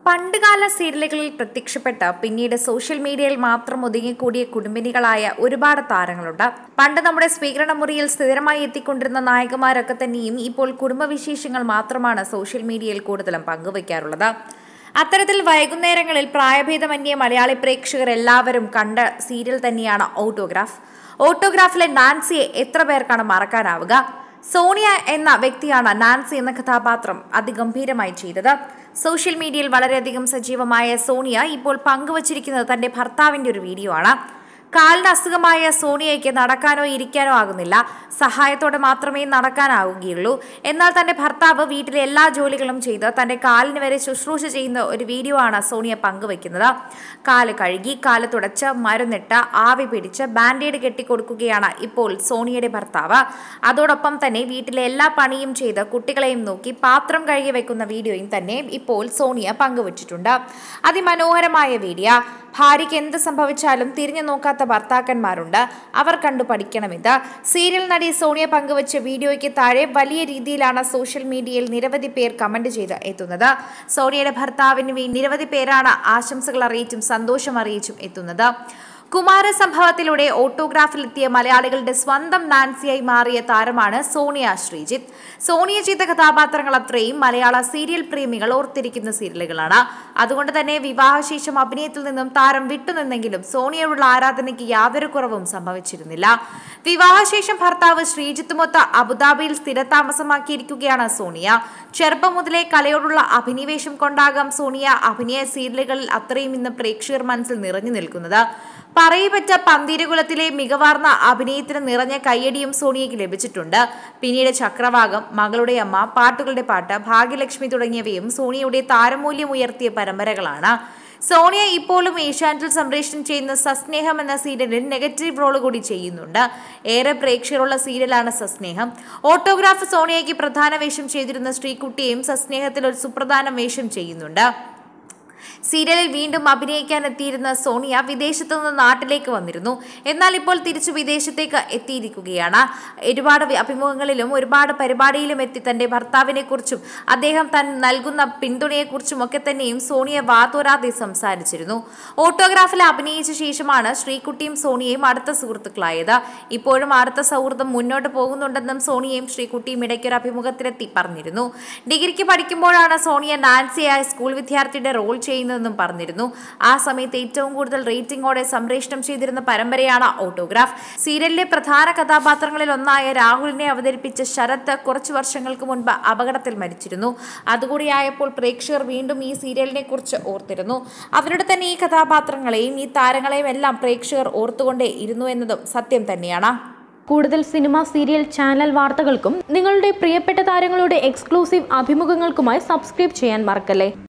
പണ്ടുകാല സീരിയലുകളിൽ പ്രത്യക്ഷപ്പെട്ട പിന്നീട് സോഷ്യൽ മീഡിയയിൽ മാത്രം ഒതുങ്ങിക്കൂടിയ കുടുംബിനികളായ ഒരുപാട് താരങ്ങളുണ്ട് പണ്ട് നമ്മുടെ സ്വീകരണ മുറിയിൽ സ്ഥിരമായി എത്തിക്കൊണ്ടിരുന്ന നായകന്മാരൊക്കെ തന്നെയും ഇപ്പോൾ കുടുംബവിശേഷങ്ങൾ മാത്രമാണ് സോഷ്യൽ മീഡിയയിൽ കൂടുതലും പങ്കുവയ്ക്കാറുള്ളത് അത്തരത്തിൽ വൈകുന്നേരങ്ങളിൽ പ്രായഭേദമന്യേ മലയാളി പ്രേക്ഷകർ എല്ലാവരും കണ്ട സീരിയൽ തന്നെയാണ് ഓട്ടോഗ്രാഫ് ഓട്ടോഗ്രാഫിലെ നാൻസിയെ എത്ര പേർക്കാണ് മറക്കാനാവുക സോണിയ എന്ന വ്യക്തിയാണ് നാൻസി എന്ന കഥാപാത്രം അതിഗംഭീരമായി ചെയ്തത് സോഷ്യൽ മീഡിയയിൽ വളരെയധികം സജീവമായ സോണിയ ഇപ്പോൾ പങ്കുവച്ചിരിക്കുന്നത് തന്റെ ഭർത്താവിന്റെ ഒരു വീഡിയോ ആണ് കാലിന് അസുഖമായ സോണിയയ്ക്ക് നടക്കാനോ ഇരിക്കാനോ ആകുന്നില്ല സഹായത്തോടെ മാത്രമേ നടക്കാനാവുകയുള്ളൂ എന്നാൽ തന്റെ ഭർത്താവ് വീട്ടിലെ എല്ലാ ജോലികളും ചെയ്ത് തന്റെ കാലിന് വരെ ശുശ്രൂഷ ചെയ്യുന്ന ഒരു വീഡിയോ ആണ് സോണിയ പങ്കുവെക്കുന്നത് കാല് കഴുകി കാല് തുടച്ച് മരുന്നിട്ട് ആവി പിടിച്ച് ബാൻഡേഡ് കെട്ടിക്കൊടുക്കുകയാണ് ഇപ്പോൾ സോണിയയുടെ ഭർത്താവ് അതോടൊപ്പം തന്നെ വീട്ടിലെ എല്ലാ പണിയും ചെയ്ത് കുട്ടികളെയും നോക്കി പാത്രം കഴുകി വെക്കുന്ന വീഡിയോയും തന്നെ ഇപ്പോൾ സോണിയ പങ്കുവച്ചിട്ടുണ്ട് അതിമനോഹരമായ വീഡിയോ ഭാര്യയ്ക്ക് എന്ത് സംഭവിച്ചാലും തിരിഞ്ഞു നോക്കാത്ത ഭർത്താക്കന്മാരുണ്ട് അവർ കണ്ടു പഠിക്കണമെന്ന് സീരിയൽ നടി സോണിയ പങ്കുവച്ച വീഡിയോയ്ക്ക് താഴെ വലിയ രീതിയിലാണ് സോഷ്യൽ മീഡിയയിൽ നിരവധി പേർ കമന്റ് ചെയ്ത് എത്തുന്നത് സോണിയയുടെ ഭർത്താവിന് വേ- നിരവധി പേരാണ് ആശംസകൾ അറിയിച്ചും സന്തോഷം അറിയിച്ചും എത്തുന്നത് കുമാര സംഭവത്തിലൂടെ ഓട്ടോഗ്രാഫിലെത്തിയ മലയാളികളുടെ സ്വന്തം നാൻസിയായി മാറിയ താരമാണ് സോണിയ ശ്രീജിത്ത് സോണിയ ചെയ്ത കഥാപാത്രങ്ങൾ അത്രയും മലയാള സീരിയൽ പ്രേമികൾ ഓർത്തിരിക്കുന്ന സീരിയലുകളാണ് അതുകൊണ്ട് തന്നെ വിവാഹശേഷം അഭിനയത്തിൽ നിന്നും താരം വിട്ടുനിന്നെങ്കിലും സോണിയയോടുള്ള ആരാധനയ്ക്ക് യാതൊരു കുറവും സംഭവിച്ചിരുന്നില്ല വിവാഹശേഷം ഭർത്താവ് ശ്രീജിത്തുമൊത്ത് അബുദാബിയിൽ സ്ഥിരതാമസമാക്കിയിരിക്കുകയാണ് സോണിയ ചെറുപ്പം മുതലേ കലയോടുള്ള അഭിനിവേശം കൊണ്ടാകാം സോണിയ അഭിനയ സീരിയലുകളിൽ അത്രയും ഇന്ന് പ്രേക്ഷകർ മനസ്സിൽ നിറഞ്ഞു നിൽക്കുന്നത് പറയപ്പെട്ട പന്തീരകുലത്തിലെ മികവാർന്ന അഭിനയത്തിന് നിറഞ്ഞ കയ്യടിയും സോണിയയ്ക്ക് ലഭിച്ചിട്ടുണ്ട് പിന്നീട് ചക്രവാകം മകളുടെ അമ്മ പാട്ടുകളുടെ പാട്ട് ഭാഗ്യലക്ഷ്മി തുടങ്ങിയവയും സോണിയയുടെ താരമൂല്യം ഉയർത്തിയ പരമ്പരകളാണ് സോണിയ ഇപ്പോഴും ഏഷ്യാനെറ്റിൽ സംപ്രേഷണം ചെയ്യുന്ന സസ്നേഹം എന്ന സീരിയലിൽ നെഗറ്റീവ് റോൾ കൂടി ചെയ്യുന്നുണ്ട് ഏറെ പ്രേക്ഷകരുള്ള സീരിയലാണ് സസ്നേഹം ഓട്ടോഗ്രാഫ് സോണിയയ്ക്ക് പ്രധാന വേഷം ചെയ്തിരുന്ന ശ്രീകുട്ടിയും സസ്നേഹത്തിൽ ഒരു സുപ്രധാന വേഷം ചെയ്യുന്നുണ്ട് സീരിയലിൽ വീണ്ടും അഭിനയിക്കാൻ എത്തിയിരുന്ന സോണിയ വിദേശത്തു നിന്ന് നാട്ടിലേക്ക് വന്നിരുന്നു എന്നാൽ ഇപ്പോൾ തിരിച്ചു വിദേശത്തേക്ക് എത്തിയിരിക്കുകയാണ് ഒരുപാട് വി- അഭിമുഖങ്ങളിലും ഒരുപാട് പരിപാടിയിലും എത്തി തന്റെ ഭർത്താവിനെ കുറിച്ചും അദ്ദേഹം താൻ നൽകുന്ന പിന്തുണയെക്കുറിച്ചും ഒക്കെ തന്നെയും സോണിയ വാതോരാതെ സംസാരിച്ചിരുന്നു ഓട്ടോഗ്രാഫിൽ അഭിനയിച്ച ശേഷമാണ് ശ്രീകുട്ടിയും സോണിയയും അടുത്ത സുഹൃത്തുക്കളായത് ഇപ്പോഴും അടുത്ത സൗഹൃദം മുന്നോട്ട് പോകുന്നുണ്ടെന്നും സോണിയയും ശ്രീകുട്ടിയും ഇടയ്ക്കൊരു അഭിമുഖത്തിലെത്തി പറഞ്ഞിരുന്നു ഡിഗ്രിക്ക് പഠിക്കുമ്പോഴാണ് സോണിയ നാൻസിയായ സ്കൂൾ വിദ്യാർത്ഥിയുടെ റോൾ ചെയ്യുന്നതെന്നും പറഞ്ഞിരുന്നു ആ സമയത്ത് ഏറ്റവും കൂടുതൽ റേറ്റിംഗോടെ സംപ്രേഷണം ചെയ്തിരുന്ന പരമ്പരയാണ് ഓട്ടോഗ്രാഫ് സീരിയലിലെ പ്രധാന കഥാപാത്രങ്ങളിൽ ഒന്നായ രാഹുലിനെ അവതരിപ്പിച്ച ശരത് കുറച്ചു വർഷങ്ങൾക്ക് മുൻപ് അപകടത്തിൽ മരിച്ചിരുന്നു അതുകൂടിയായപ്പോൾ പ്രേക്ഷകർ വീണ്ടും ഈ സീരിയലിനെ കുറിച്ച് ഓർത്തിരുന്നു അവരുടെ തന്നെ ഈ കഥാപാത്രങ്ങളെയും ഈ താരങ്ങളെയും എല്ലാം പ്രേക്ഷകർ ഓർത്തുകൊണ്ടേ ഇരുന്നു എന്നതും സത്യം തന്നെയാണ് കൂടുതൽ സിനിമ സീരിയൽ ചാനൽ വാർത്തകൾക്കും നിങ്ങളുടെ പ്രിയപ്പെട്ട താരങ്ങളുടെ എക്സ്ക്ലൂസീവ് അഭിമുഖങ്ങൾക്കുമായി സബ്സ്ക്രൈബ് ചെയ്യാൻ മറക്കല്ലേ